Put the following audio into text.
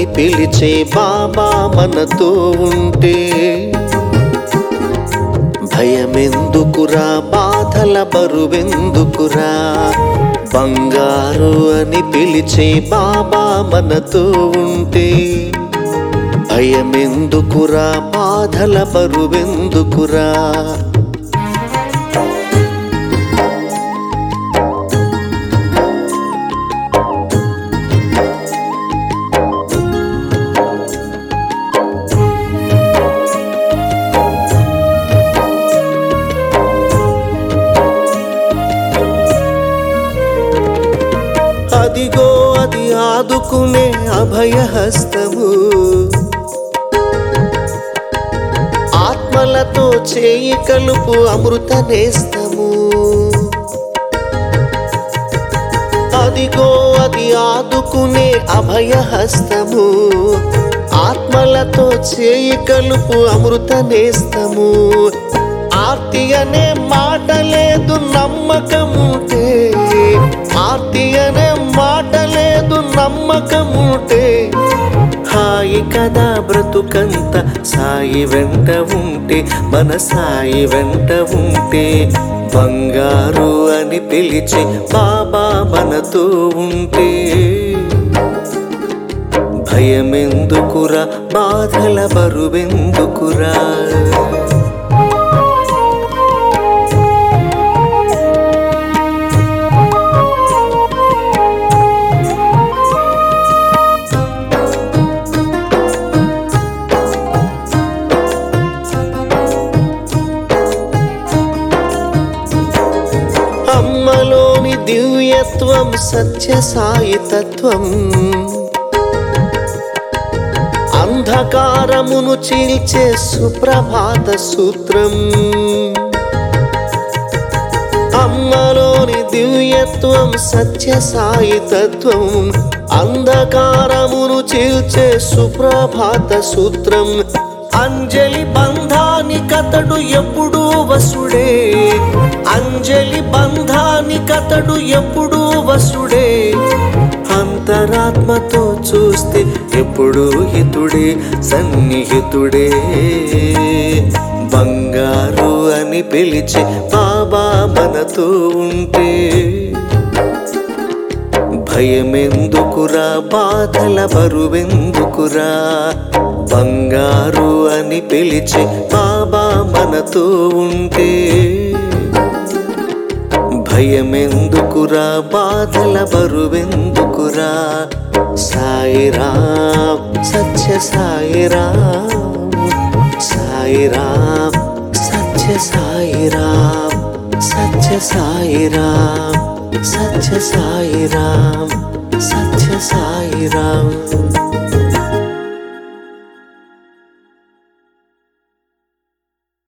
అని పిలిచే బాబా మనతో ఉంటే భయమెందుకురా బాధల బరువెందుకురా బంగారు అని పిలిచే బాబా మనతో ఉంటే భయమెందుకురా బాధల బరువెందుకురా అదిగో అది ఆదుకునే అభయహస్తము ఆత్మలతో చేయి కలుపు అమృత నేస్తము అదిగో అది ఆదుకునే అభయహస్తము ఆత్మలతో చేయి కలుపు అమృత నేస్తము ఆర్తి అనే మాట లేదు నమ్మకముంటే ఆర్తి అనే మాట లేదు నమ్మకముంటే హాయి కదా బ్రతుకంత సాయి వెంట ఉంటే మన సాయి వెంట ఉంటే బంగారు అని పిలిచి బాబా మనతో ఉంటే భయమెందుకురా బాధల బరువెందుకురా అమ్మలోని దివ్యత్వం సత్య సాయి తత్వం అంధకారమును చీల్చే సుప్రభాత సూత్రం అమ్మలోని దివ్యత్వం సత్య సాయి తత్వం అంధకారమును చీల్చే సుప్రభాత సూత్రం అంజలి బంధానికతడు ఎప్పుడూ వసుడే అంజలి బంధానికతడు ఎప్పుడూ వసుడే అంతరాత్మతో చూస్తే ఎప్పుడూ హితుడే సన్నిహితుడే బంగారు అని పిలిచి బాబా మనతో ఉంటే భయమెందుకురా బాధల బరువెందుకురా బంగారు అని పిలిచి బాబా మనతో ఉంటే భయమెందుకురా బాధల బరువెందుకురా సాయిరామ్ సత్య సాయిరామ్ సాయిరామ్ సత్య సాయిరామ్ సత్య సాయిరామ్ సత్య సాయిరామ్ సత్య సాయిరామ్